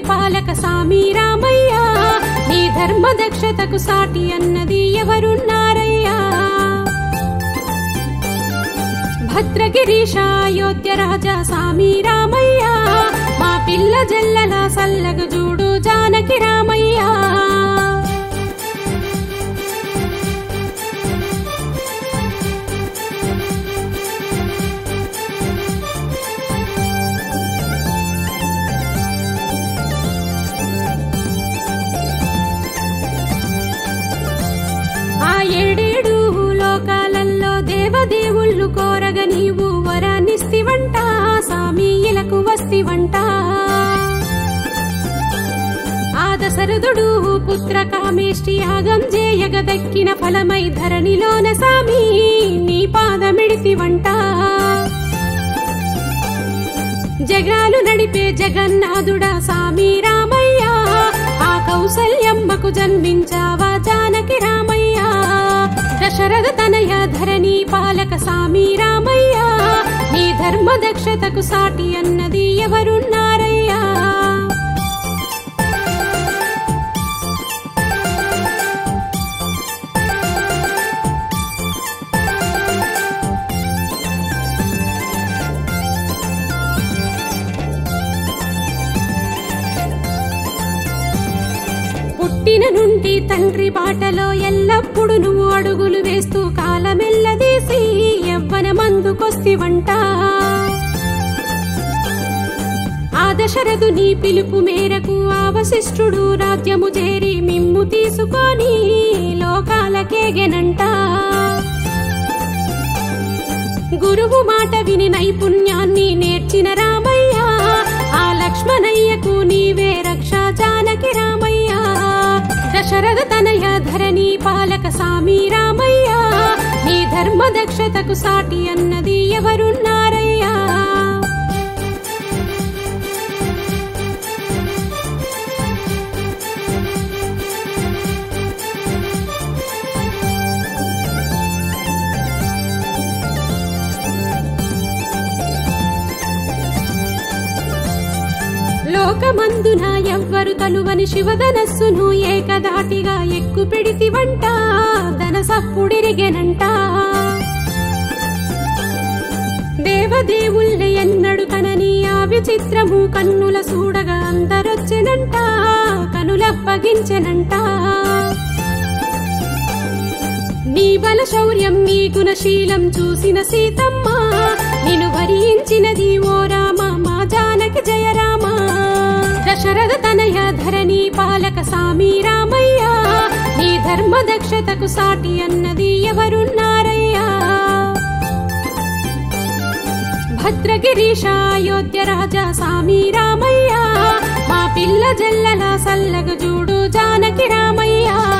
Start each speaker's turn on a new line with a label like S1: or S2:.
S1: పాలక సామి రామయ్య నీ ధర్మ దక్షతకు సాటి అన్నది ఎవరున్నారయ్యా భద్రగిరీశ అయోధ్య రాజా సామి రామయ్య మా పిల్ల జల్లల సల్లగ చూడు జానకి రామయ్య ఆ ఏడేడు లోకాలల్లో దేవదేవుళ్ళు కోరగ నీవు వరాన్నిస్తివంట సామి ఇలకు వస్తివంట ఆ దశరథుడు పుత్ర కామేష్టి యాగం చేయగ దక్కిన ఫలమై ధరణిలోన సామి నీ పాదమిడితివంట జగాలు నడిపే జగన్నాథుడా సామి రామయ్య ఆ కౌసల్యమ్మకు జన్మించావా జానకి రామయ్య దశరథ తనయ ధరణి పాలక సామి రామయ్య నీ ధర్మ దక్షతకు సాటి అన్నది ఎవరున్నారయ్యా పుట్టిన నుండి తండ్రి బాటలో ఎల్లప్పుడు నువ్వు అడుగులు వేస్తూ కాలమెల్లదీసి యవ్వన మందుకొస్తివంట ఆ దశరథు నీ పిలుపు మేరకు ఆ వశిష్ఠుడు రాజ్యము చేరి మిమ్ము తీసుకొని లోకాలకేగెనంట గురువు మాట విని నైపుణ్యాన్ని నేర్చిన రామయ్య ఆ లక్ష్మణయ్యకు నీవే రక్ష జానకి రామయ్య దశరథ తనయ ధరణి పాలక సామి రామయ్య నీ ధర్మ దక్షతకు సాటి అన్నది ఎవరున్నారయ్యా లోకమందున ఎవ్వరు తలువని శివధనస్సును ఏకదాటిగా ఎక్కు పిడితివంట ధన సప్పుడిరిగెనంట దేవదేవుల్ని ఎన్నడు కనని ఆ విచిత్రము కన్నుల చూడగా అందరొచ్చెనంట కనులప్పగించెనంట నీ బల శౌర్యం నీ గుణశీలం చూసిన సీతమ్మ నిన్ను వరించినది ఓ రామ మా జానకి జయ రామ దశరథ తనయ ధరణి పాలక సామి రామయ్య నీ ధర్మ దక్షతకు సాటి అన్నది ఎవరున్నారయ్యా భద్రగిరీశ అయోధ్య రాజా సామి రామయ్య మా పిల్ల జల్లల సల్లగ చూడు జానకి రామయ్య